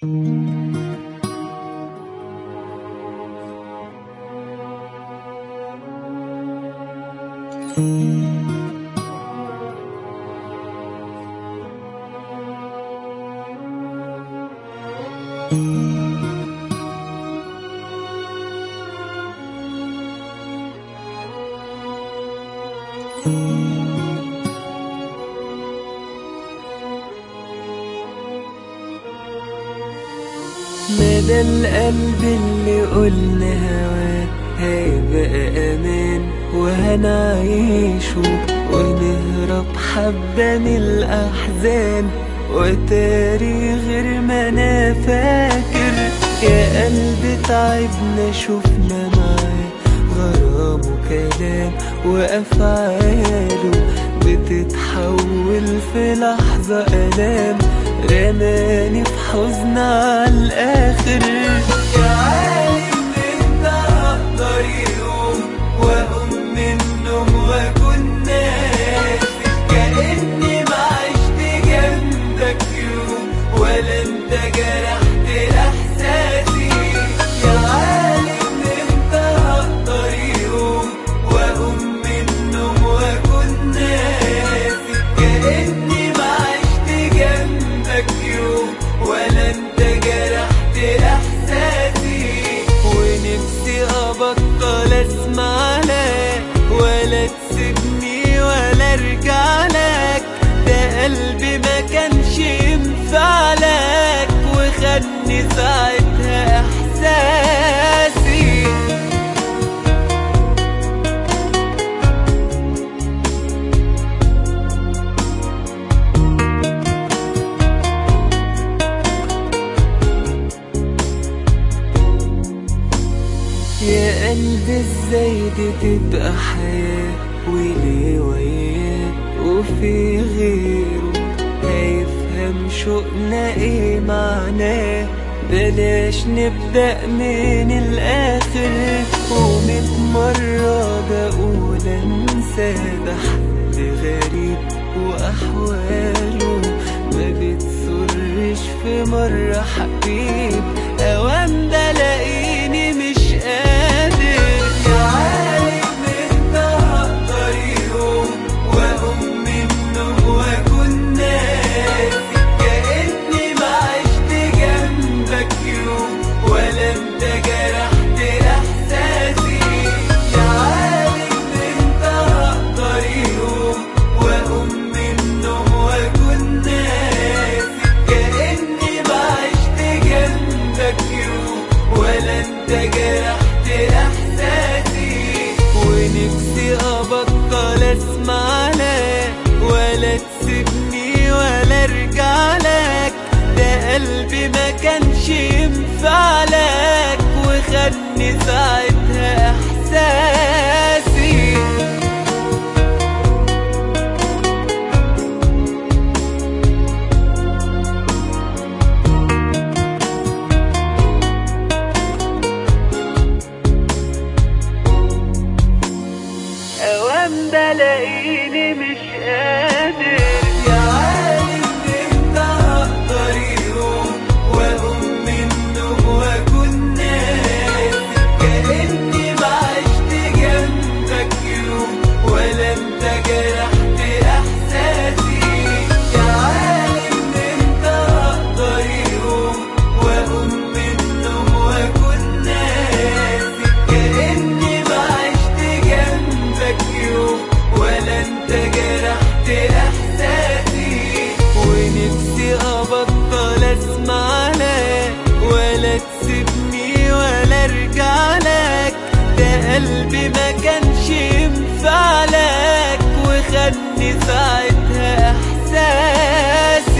مدى القلب اللي قلنا هواه هيبقى امان وهنعيشه ونهرب حبة من الاحزان وتاري غير ما انا فاكر يا قلبي تعبنا شفنا معاه غرام وكلام وافعاله بتتحول في لحظة الام رماني في حزن على الاخر يا عالم انت هقدر يوم واقوم من النوم واكون ناسي كاني ما عشت جنبك يوم ولا انت جرحت احساسي يا عالم انت هقدر يوم واقوم من النوم واكون ناسي كاني ما عشت جنبك يوم ولا انت جرحت احساسي ونفسي ابطل اسمع لك ولا تسيبني ولا ارجع لك ده قلبي ما كانش ينفع لك وخدني ساعتها احساسي يا قلبي ازاي دي تبقى حياة وليه وياه وفي غيره هيفهم شوقنا ايه معناه بلاش نبدأ من الآخر وميت مرة بقول انسى ده حد غريب وأحواله ما بتسرش في مرة حبيب أوام بلاقيني مش قادر يا عالم انت هقدر يوم واقوم من النوم واكون ناسي كاني ما عشت جنبك يوم ولا انت جرحت احساسي يا عالم انت هقدر يوم واقوم من النوم واكون ناسي كاني ما عشت جنبك يوم ولا انت جرحت احساسي ونفسي ابطل اسمع لك ولا تسيبني ولا ارجع لك ده قلبي ما كانش ينفع لك وخدني ساعتها احساسي اوام بلاقيني مش قادر يا عالم امتى هقدر يوم واقوم من النوم واكون ناسي كاني ما عشت جنبك يوم ولا انت جرحت احساسي يا عالم امتى هقدر يوم واقوم من النوم واكون ناسي كاني ما عشت جنبك يوم ولا انت جرحت احساسي ونفسي ابطل اسمع لك ولا تسيبني ولا ارجع لك ده قلبي ما كانش ينفع لك وخدني ساعتها احساسي